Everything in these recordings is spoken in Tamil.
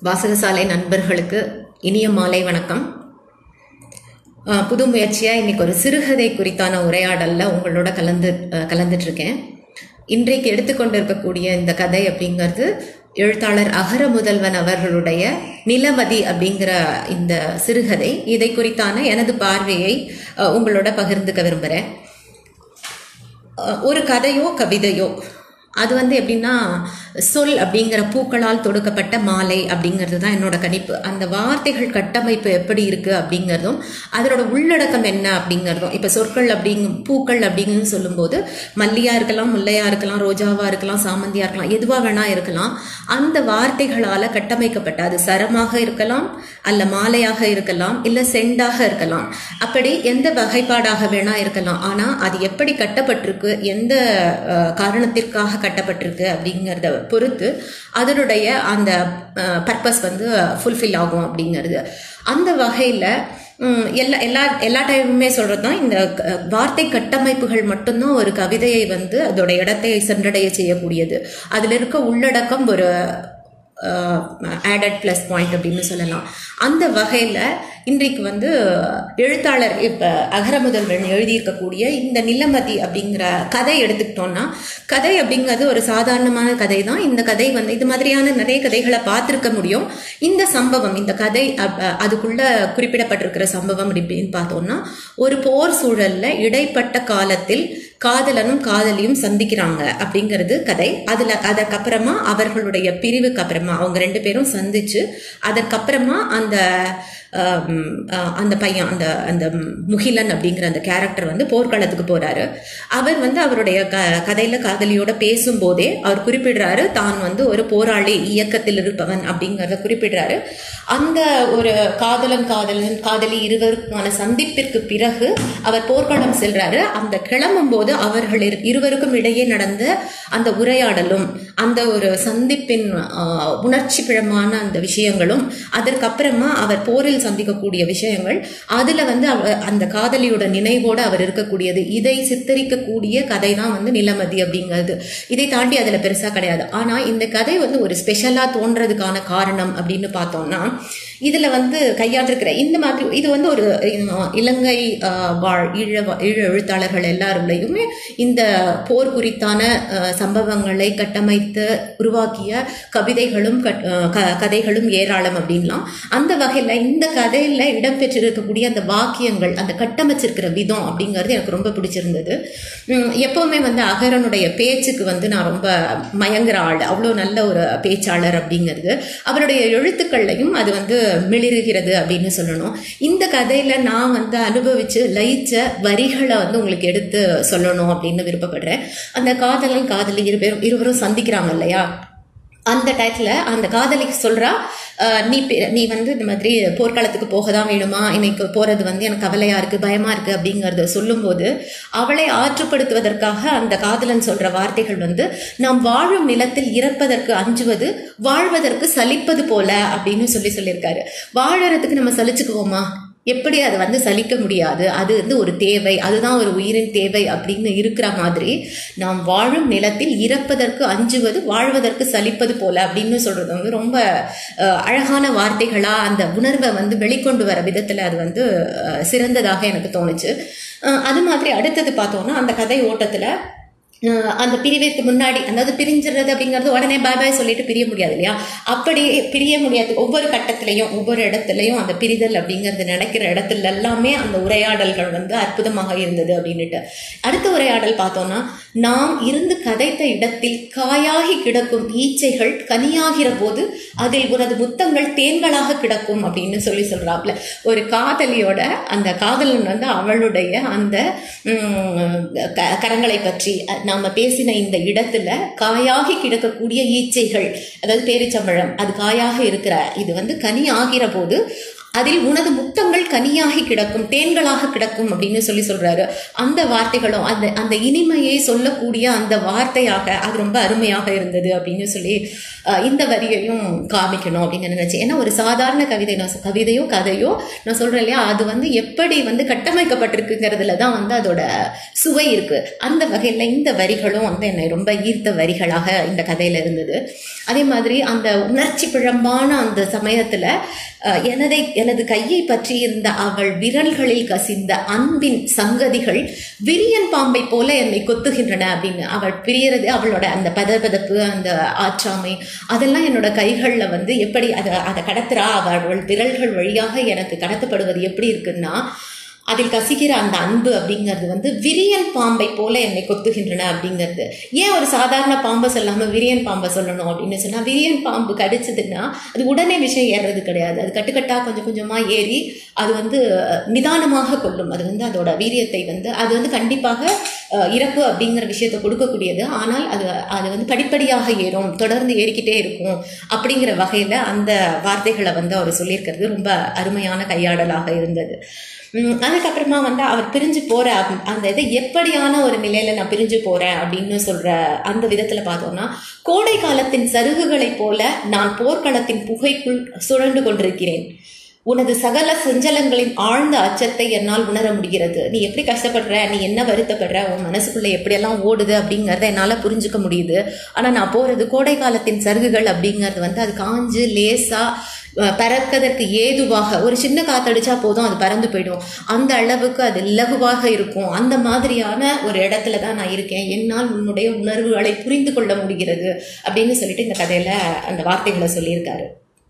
வாசகசாலை நண்பர்களுக்கு இனிய மாலை வணக்கம் அஹ், புது முயற்சியாக இன்னைக்கு ஒரு சிறுகதை குறித்தான உரையாடலில் உங்களோட கலந்து அஹ், கலந்துட்டு இருக்கேன் இன்றைக்கு எடுத்துக்கொண்டு இருக்கக்கூடிய இந்த கதை அப்படிங்கிறது எழுத்தாளர் அகர முதல்வன் அவர்களுடைய நிலமதி அப்படிங்கிற இந்த சிறுகதை இதை குறித்தான எனது பார்வையை அஹ், உங்களோட பகிர்ந்துக்க விரும்புகிறேன் அஹ், ஒரு கதையோ கவிதையோ அது வந்து எப்படின்னா சொல் அப்படிங்கிற பூக்களால் தொடுக்கப்பட்ட மாலை அப்படிங்கிறது தான் என்னோட கணிப்பு அந்த வார்த்தைகள் கட்டமைப்பு எப்படி இருக்கு அப்படிங்கிறதும் அதனோட உள்ளடக்கம் என்ன அப்படிங்கிறதும் இப்போ சொற்கள் அப்படிங்க பூக்கள் அப்படிங்கன்னு சொல்லும்போது மல்லியா இருக்கலாம் முல்லையா இருக்கலாம் ரோஜாவா இருக்கலாம் சாமந்தியா இருக்கலாம் எதுவா வேணா இருக்கலாம் அந்த வார்த்தைகளால கட்டமைக்கப்பட்ட அது சரமாக இருக்கலாம் அல்ல மாலையாக இருக்கலாம் இல்ல செண்டாக இருக்கலாம் அப்படி எந்த வகைப்பாடாக வேணா இருக்கலாம் ஆனா அது எப்படி கட்டப்பட்டிருக்கு எந்த அஹ், காரணத்திற்காக கட்டப்பட்டிருக்கு அப்படிங்கிறத பொறுத்து அதனுடைய அந்த பர்பஸ் வந்து ஃபுல்ஃபில் ஆகும் அப்படிங்கிறது அந்த வகையில் எல்லா எல்லா எல்லா டைமுமே சொல்கிறது தான் இந்த க- வார்த்தை கட்டமைப்புகள் மட்டும்தான் ஒரு கவிதையை வந்து அதோட இடத்தை சென்றடைய செய்யக்கூடியது அதில் இருக்க உள்ளடக்கம் ஒரு ஆடட் ப்ளஸ் பாயிண்ட் அப்படின்னு சொல்லலாம் அந்த வகையில் இன்றைக்கு வந்து எழுத்தாளர் இப்போ அகர முதல்வன் எழுதியிருக்கக்கூடிய இந்த நிலமதி அப்படிங்கிற கதை எடுத்துக்கிட்டோம்னா கதை அப்படிங்கிறது ஒரு சாதாரணமான கதை தான் இந்த கதை வந்து இது மாதிரியான நிறைய கதைகளை பார்த்துருக்க முடியும் இந்த சம்பவம் இந்த கதை அப்- அதுக்குள்ள குறிப்பிடப்பட்டிருக்கிற சம்பவம் அப்படின்னு பார்த்தோம்னா ஒரு போர் சூழல்ல இடைப்பட்ட காலத்தில் காதலனும் காதலியும் சந்திக்கிறாங்க அப்படிங்கிறது கதை அதுல அதற்கப்புறமா அவர்களுடைய பிரிவுக்கு அப்புறமா அவங்க ரெண்டு பேரும் சந்திச்சு அதற்கப்புறமா அந்த ஆம், ஆஹ், அந்த பையன் அந்த அந்த முகிலன் அப்படிங்கிற அந்த கேரக்டர் வந்து போர்க்களத்துக்கு போறாரு அவர் வந்து அவருடைய க கதையில காதலியோட பேசும்போதே அவர் குறிப்பிடுறாரு தான் வந்து ஒரு போராளி இயக்கத்தில் இருப்பவன் அப்படிங்கிறத குறிப்பிடுறாரு அந்த ஒரு காதலன் காதலன் காதலி இருவருக்குமான சந்திப்பிற்கு பிறகு அவர் போர்க்களம் செல்றாரு அந்த கிளம்பும் போது அவர்கள் இரு- இருவருக்கும் இடையே நடந்த அந்த உரையாடலும் அந்த ஒரு சந்திப்பின் ஆஹ், உணர்ச்சி பிழமான அந்த விஷயங்களும் அதற்கப்புறமா அவர் போரில் சந்திக்கக்கூடிய விஷயங்கள் அதுல வந்து அவ- அந்த காதலியோட நினைவோட அவர் இருக்கக்கூடியது இதை சித்தரிக்கக்கூடிய கதை தான் வந்து நிலமதி அப்படிங்கிறது இதை தாண்டி அதுல பெருசா கிடையாது ஆனா இந்த கதை வந்து ஒரு ஸ்பெஷலா தோன்றதுக்கான காரணம் அப்படின்னு பார்த்தோம்னா இதுல வந்து கையாண்டிருக்கிற இந்த மாதிரி இது வந்து ஒரு அஹ், இலங்கை அஹ், வாழ் ஈழ ஈழ எழுத்தாளர்கள் எல்லாருடையுமே இந்த போர் குறித்தான அஹ், சம்பவங்களை கட்டமைத்து உருவாக்கிய கவிதைகளும் கட்- அஹ், க- கதைகளும் ஏராளம் அப்படின்லாம் அந்த வகையில் இந்த கதையில் இடம்பெற்றிருக்கக்கூடிய அந்த வாக்கியங்கள் அந்த கட்டமைச்சிருக்கிற விதம் அப்படிங்கிறது எனக்கு ரொம்ப பிடிச்சிருந்தது உம், எப்பவுமே வந்து அகரனுடைய பேச்சுக்கு வந்து நான் ரொம்ப மயங்குற ஆள் அவ்வளோ நல்ல ஒரு பேச்சாளர் அப்படிங்கிறது அவருடைய எழுத்துக்கள்லையும் அது வந்து மிளிருகிறது அப்படின்னு சொல்லணும் இந்த கதையில நான் வந்து அனுபவிச்சு லயிச்ச வரிகளை வந்து உங்களுக்கு எடுத்து சொல்லணும் அப்படின்னு விருப்பப்படுறேன் அந்த காதலன் காதலி இருவரும் இருவரும் சந்திக்கிறாங்க இல்லையா அந்த டயத்துல அந்த காதலிக்கு சொல்றா அஹ், நீ பெ- நீ வந்து இந்த மாதிரி போர்க்களத்துக்கு போக தான் வேணுமா இன்னைக்கு போறது வந்து எனக்கு கவலையா இருக்கு பயமா இருக்கு அப்படிங்கறத சொல்லும்போது அவளை ஆற்றுப்படுத்துவதற்காக அந்த காதலன் சொல்ற வார்த்தைகள் வந்து நாம் வாழும் நிலத்தில் இறப்பதற்கு அஞ்சுவது வாழ்வதற்கு சலிப்பது போல அப்படின்னு சொல்லி சொல்லியிருக்காரு வாழறதுக்கு நம்ம சலிச்சுக்குவோமா எப்படி அதை வந்து சலிக்க முடியாது அது வந்து ஒரு தேவை அதுதான் ஒரு உயிரின் தேவை அப்படின்னு இருக்கிற மாதிரி நாம் வாழும் நிலத்தில் இறப்பதற்கு அஞ்சுவது வாழ்வதற்கு சலிப்பது போல அப்படின்னு சொல்றது வந்து ரொம்ப அஹ், அழகான வார்த்தைகளா அந்த உணர்வை வந்து வெளிக்கொண்டு வர விதத்துல அது வந்து அஹ், சிறந்ததாக எனக்கு தோணுச்சு அஹ், அது மாதிரி அடுத்தது பார்த்தோம்னா அந்த கதை ஓட்டத்துல அஹ் அந்த பிரிவிற்கு முன்னாடி அதாவது பிரிஞ்சிடுறது அப்படிங்கிறது உடனே பாய் பாய் சொல்லிட்டு பிரிய முடியாது இல்லையா அப்படி பிரிய முடியாது ஒவ்வொரு கட்டத்திலையும் ஒவ்வொரு இடத்துலையும் அந்த பிரிதல் அப்படிங்கிறது நடக்கிற இடத்துல எல்லாமே அந்த உரையாடல்கள் வந்து அற்புதமாக இருந்தது அப்படின்னுட்டு அடுத்த உரையாடல் பார்த்தோம்னா நாம் இருந்து கதைத்த இடத்தில் காயாகி கிடக்கும் ஈச்சைகள் கனியாகிற போது அதில் உனது முத்தங்கள் தேன்களாக கிடக்கும் அப்படின்னு சொல்லி சொல்றாப்ல ஒரு காதலியோட அந்த காதலன் வந்து அவளுடைய அந்த உம், க- கரங்களை பற்றி அஹ், நாம பேசின இந்த இடத்துல காயாகி கிடக்கக்கூடிய ஈச்சைகள் அதாவது பேரிச்சம்பழம் அது காயாக இருக்கிற இது வந்து கனி ஆகிற போது அதில் உனது முத்தங்கள் கனியாகி கிடக்கும் தேன்களாக கிடக்கும் அப்படின்னு சொல்லி சொல்றாரு அந்த வார்த்தைகளும் அந்த அந்த இனிமையை சொல்லக்கூடிய அந்த வார்த்தையாக அது ரொம்ப அருமையாக இருந்தது அப்படின்னு சொல்லி அஹ், இந்த வரியையும் காமிக்கணும் அப்படின்னு நினைச்சேன் ஏன்னா ஒரு சாதாரண கவிதை நான் சொ- கவிதையோ கதையோ நான் சொல்றேன் இல்லையா அது வந்து எப்படி வந்து கட்டமைக்கப்பட்டிருக்குங்கிறதுல தான் வந்து அதோட சுவை இருக்கு அந்த வகையில் இந்த வரிகளும் வந்து என்னை ரொம்ப ஈர்த்த வரிகளாக இந்த கதையில இருந்தது அதே மாதிரி அந்த உணர்ச்சி பிழம்பான அந்த சமயத்துல அஹ், எனதை எனது கையை பற்றி இருந்த அவள் விரல்களில் கசிந்த அன்பின் சங்கதிகள் விரியன் பாம்பை போல என்னை கொத்துகின்றன அப்படின்னு அவள் பிரியறது அவளோட அந்த பதபதப்பு அந்த ஆற்றாமை அதெல்லாம் என்னோட கைகள்ல வந்து எப்படி அதை அதை கடத்துறா அவள் விரல்கள் வழியாக எனக்கு கடத்தப்படுவது எப்படி இருக்குன்னா அதில் கசிகிற அந்த அன்பு அப்படிங்கிறது வந்து விரியன் பாம்பை போல என்னை கொத்துகின்றன அப்படிங்கிறது ஏன் ஒரு சாதாரண பாம்பை சொல்லாம விரியன் பாம்பை சொல்லணும் அப்படின்னு சொன்னா விரியன் பாம்பு கடிச்சதுன்னா அது உடனே விஷயம் ஏறுறது கிடையாது அது கட்டுக்கட்டா கொஞ்சம் கொஞ்சமா ஏறி அது வந்து நிதானமாக கொள்ளும் அது வந்து அதோட வீரியத்தை வந்து அது வந்து கண்டிப்பாக அஹ், இறப்பு அப்படிங்கிற விஷயத்தை கொடுக்கக்கூடியது ஆனால் அது அது வந்து படிப்படியாக ஏறும் தொடர்ந்து ஏறிக்கிட்டே இருக்கும் அப்படிங்கிற வகையில அந்த வார்த்தைகளை வந்து அவர் சொல்லியிருக்கிறது ரொம்ப அருமையான கையாடலாக இருந்தது உம், அதுக்கப்புறமா வந்து அவர் பிரிஞ்சு போற அந்த- அந்த இதை எப்படியான ஒரு நிலையில நான் பிரிஞ்சு போறேன் அப்படின்னு சொல்ற அந்த விதத்துல பார்த்தோம்னா கோடை காலத்தின் சருகுகளைப் போல நான் போர்க்களத்தின் புகைக்குள் சுழண்டு கொண்டிருக்கிறேன் உனது சகல சஞ்சலங்களின் ஆழ்ந்த அச்சத்தை என்னால் உணர முடிகிறது நீ எப்படி கஷ்டப்படுற நீ என்ன வருத்தப்படுற உன் மனசுக்குள்ள எப்படியெல்லாம் ஓடுது அப்படிங்கறத என்னால புரிஞ்சுக்க முடியுது ஆனா நான் போறது கோடை காலத்தின் சருகுகள் அப்படிங்கிறது வந்து அது காஞ்சு லேசா அஹ், பறக்கதற்கு ஏதுவாக ஒரு சின்ன காத்தடிச்சா போதும் அது பறந்து போயிடும் அந்த அளவுக்கு அது இலகுவாக இருக்கும் அந்த மாதிரியான ஒரு இடத்துல தான் நான் இருக்கேன் என்னால் உன்னுடைய உணர்வுகளை புரிந்து கொள்ள முடிகிறது அப்படின்னு சொல்லிட்டு இந்த கதையில அந்த வார்த்தைகளை சொல்லியிருக்காரு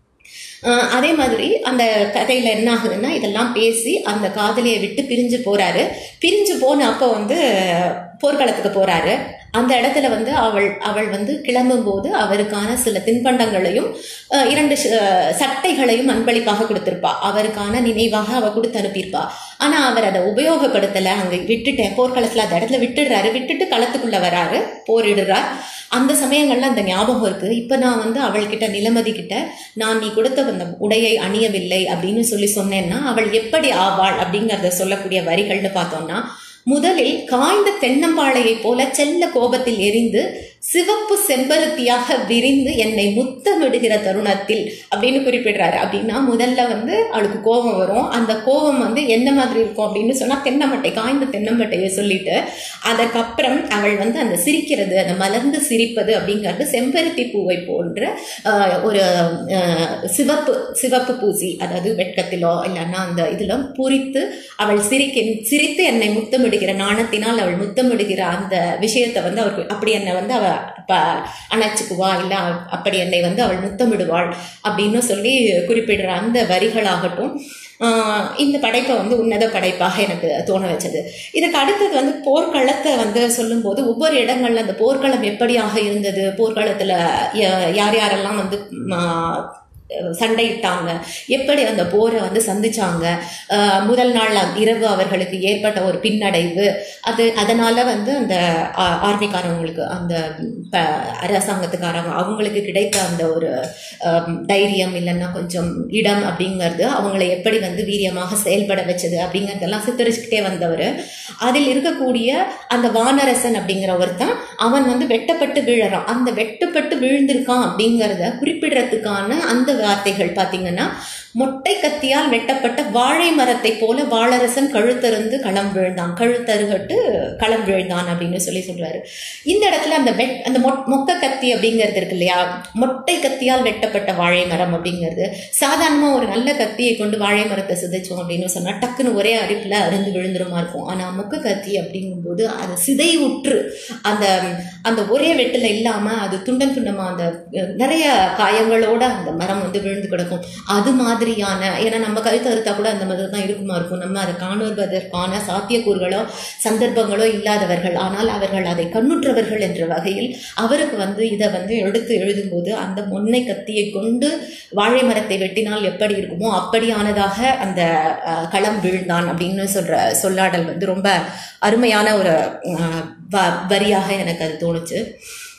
அஹ் அதே மாதிரி அந்த கதையில என்ன ஆகுதுன்னா இதெல்லாம் பேசி அந்த காதலியை விட்டு பிரிஞ்சு போறாரு பிரிஞ்சு போன அப்போ வந்து போர்க்களத்துக்கு போறாரு அந்த இடத்துல வந்து அவள் அவள் வந்து கிளம்பும் போது அவருக்கான சில தின்பண்டங்களையும் அஹ், இரண்டு ஷ- சட்டைகளையும் அன்பளிப்பாக கொடுத்திருப்பா அவருக்கான நினைவாக அவ கொடுத்து அனுப்பியிருப்பா ஆனா அவர் அதை உபயோகப்படுத்தல அங்க விட்டுட்டேன் போர்க்களத்துல அந்த இடத்துல விட்டுடுறாரு விட்டுட்டு களத்துக்குள்ள வராரு போரிடுறார் அந்த சமயங்கள்ல அந்த ஞாபகம் இருக்கு இப்ப நான் வந்து அவள்கிட்ட நிலமதி கிட்ட நான் நீ கொடுத்த அந்த உடையை அணியவில்லை அப்படின்னு சொல்லி சொன்னேன்னா அவள் எப்படி ஆவாள் அப்படிங்கறத சொல்லக்கூடிய வரிகள்னு பார்த்தோம்னா முதலில் காய்ந்த தென்னம்பாளையை போல செல்ல கோபத்தில் எரிந்து சிவப்பு செம்பருத்தியாக விரிந்து என்னை முத்தமிடுகிற தருணத்தில் அப்படின்னு குறிப்பிடுறாரு அப்படின்னா முதல்ல வந்து அவளுக்கு கோபம் வரும் அந்த கோபம் வந்து என்ன மாதிரி இருக்கும் அப்படின்னு சொன்னா தென்னமட்டை காய்ந்த தென்னமட்டையை சொல்லிட்டு அதற்கப்புறம் அவள் வந்து அந்த சிரிக்கிறது அந்த மலர்ந்து சிரிப்பது அப்படிங்கிறது செம்பருத்தி பூவை போன்ற ஆஹ், ஒரு ஆஹ், சிவப்பு சிவப்பு பூசி அதாவது வெட்கத்திலோ இல்லைன்னா அந்த இதுல பூரித்து அவள் சிரிக்க சிரித்து என்னை முத்தமிடுகிற நாணத்தினால் அவள் முத்தமிடுகிற அந்த விஷயத்தை வந்து அவருக்கு அப்படி என்னை வந்து அவ ப அணைச்சுக்குவா இல்லை அப்படி என்னை வந்து அவள் முத்தமிடுவாள் அப்படின்னு சொல்லி குறிப்பிடுற அந்த வரிகளாகட்டும் ஆஹ் இந்த படைப்பை வந்து உன்னத படைப்பாக எனக்கு தோண வச்சது இதுக்கு அடுத்தது வந்து போர்க்களத்தை வந்து சொல்லும்போது ஒவ்வொரு இடங்கள்ல அந்த போர்க்களம் எப்படியாக இருந்தது போர்க்களத்துல ய- யார் யாரெல்லாம் வந்து ஆஹ், சண்டையிட்டாங்க எப்படி அந்த போரை வந்து சந்திச்சாங்க ஆஹ் முதல் நாள் அந்த இரவு அவர்களுக்கு ஏற்பட்ட ஒரு பின்னடைவு அது அதனால வந்து அந்த ஆ- ஆர்மிக்காரவங்களுக்கு அந்த ப- அரசாங்கத்துக்காரங்க அவங்களுக்கு கிடைத்த அந்த ஒரு ஆம், தைரியம் இல்லைன்னா கொஞ்சம் இடம் அப்படிங்கிறது அவங்களை எப்படி வந்து வீரியமாக செயல்பட வச்சது அப்படிங்கிறதெல்லாம் சித்தரிச்சுக்கிட்டே வந்தவர் அதில் இருக்கக்கூடிய அந்த வானரசன் அப்படிங்கிற ஒருத்தன் அவன் வந்து வெட்டப்பட்டு விழறான் அந்த வெட்டப்பட்டு விழுந்திருக்கான் அப்படிங்கிறத குறிப்பிடுறதுக்கான அந்த வார்த்தைகள் பார்த்தீங்கன்னா மொட்டை கத்தியால் வெட்டப்பட்ட வாழை மரத்தை போல வாழரசன் கழுத்தருந்து களம் விழுந்தான் கழுத்தருகட்டு களம் விழுந்தான் அப்படின்னு சொல்லி சொல்றாரு இந்த இடத்துல அந்த வெட் அந்த மொ- மொக்க கத்தி அப்படிங்கிறது இருக்கு இல்லையா மொட்டை கத்தியால் வெட்டப்பட்ட வாழை மரம் அப்படிங்கிறது சாதாரணமா ஒரு நல்ல கத்தியை கொண்டு வாழை மரத்தை சிதைச்சோம் அப்படின்னு சொன்னா டக்குன்னு ஒரே அரிப்புல அருந்து விழுந்துருமா இருக்கும் ஆனா மொக்க கத்தி அப்படிங்கும்போது அது சிதைவுற்று அந்த அந்த ஒரே வெட்டுல இல்லாம அது துண்டம் துண்டமா அந்த அஹ், நிறைய காயங்களோட அந்த மரம் வந்து விழுந்து கிடக்கும் அது மாதிரியான ஏன்னா நம்ம கழுத்து அறுத்தா கூட அந்த மாதிரி தான் இருக்குமா இருக்கும் நம்ம அதை காணுவதற்கான சாத்தியக்கூறுகளோ சந்தர்ப்பங்களோ இல்லாதவர்கள் ஆனால் அவர்கள் அதை கண்ணுற்றவர்கள் என்ற வகையில் அவருக்கு வந்து இதை வந்து எடுத்து எழுதும்போது அந்த முன்னை கத்தியை கொண்டு வாழை மரத்தை வெட்டினால் எப்படி இருக்குமோ அப்படியானதாக அந்த அஹ், களம் விழுந்தான் அப்படின்னு சொல்ற சொல்லாடல் வந்து ரொம்ப அருமையான ஒரு அஹ், வ- வரியாக எனக்கு அது தோணுச்சு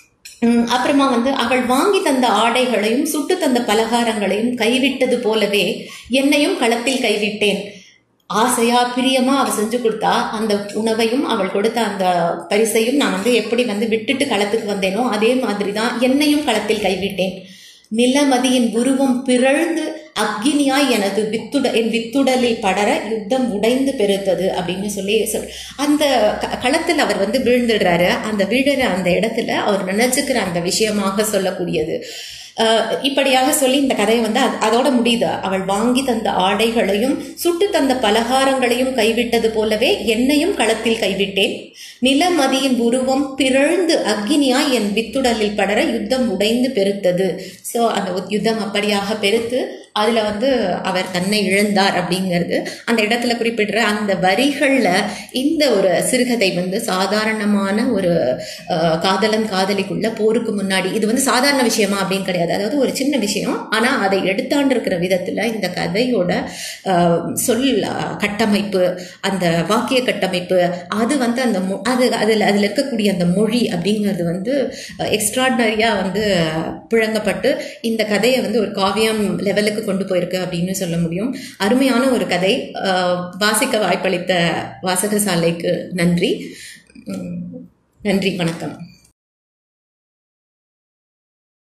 உம், அப்புறமா வந்து அவள் வாங்கி தந்த ஆடைகளையும் சுட்டு தந்த பலகாரங்களையும் கைவிட்டது போலவே என்னையும் களத்தில் கைவிட்டேன் ஆசையா பிரியமா அவ செஞ்சு கொடுத்தா அந்த உணவையும் அவள் கொடுத்த அந்த பரிசையும் நான் வந்து எப்படி வந்து விட்டுட்டு களத்துக்கு வந்தேனோ அதே மாதிரி தான் என்னையும் களத்தில் கைவிட்டேன் நிலமதியின் உருவம் பிறழ்ந்து அக்னியாய் எனது வித்துட என் வித்துடலில் படர யுத்தம் உடைந்து பெருத்தது அப்படின்னு சொல்லி சொல் அந்த க- களத்தில் அவர் வந்து வீழ்ந்துடுறாரு அந்த வீழுற அந்த இடத்துல அவர் நினைச்சுக்கிற அந்த விஷயமாக சொல்லக்கூடியது அஹ் இப்படியாக சொல்லி இந்த கதையை வந்து அது- அதோட முடியுது அவள் வாங்கி தந்த ஆடைகளையும் சுட்டு தந்த பலகாரங்களையும் கைவிட்டது போலவே என்னையும் களத்தில் கைவிட்டேன் நிலமதியின் உருவம் பிறழ்ந்து அக்னியாய் என் வித்துடலில் படர யுத்தம் உடைந்து பெருத்தது ஸோ அந்த உத்- யுத்தம் அப்படியாக பெருத்து அதுல வந்து அவர் தன்னை இழந்தார் அப்படிங்கிறது அந்த இடத்துல குறிப்பிடுற அந்த வரிகள்ல இந்த ஒரு சிறுகதை வந்து சாதாரணமான ஒரு அஹ், காதலன் காதலிக்குள்ள போருக்கு முன்னாடி இது வந்து சாதாரண விஷயமா அப்படின்னு கிடையாது அதாவது ஒரு சின்ன விஷயம் ஆனா அதை எடுத்தாண்டு இருக்கிற விதத்துல இந்த கதையோட அஹ், சொல் அஹ், கட்டமைப்பு அந்த வாக்கிய கட்டமைப்பு அது வந்து அந்த மொ- அது அதில் அதில் இருக்கக்கூடிய அந்த மொழி அப்படிங்கிறது வந்து எக்ஸ்ட்ராடினரியாக வந்து புழங்கப்பட்டு இந்த கதையை வந்து ஒரு காவியம் லெவலுக்கு கொண்டு போயிருக்கு அப்படின்னு சொல்ல முடியும் அருமையான ஒரு கதை அஹ், வாசிக்க வாய்ப்பளித்த வாசகசாலைக்கு நன்றி உம், நன்றி வணக்கம்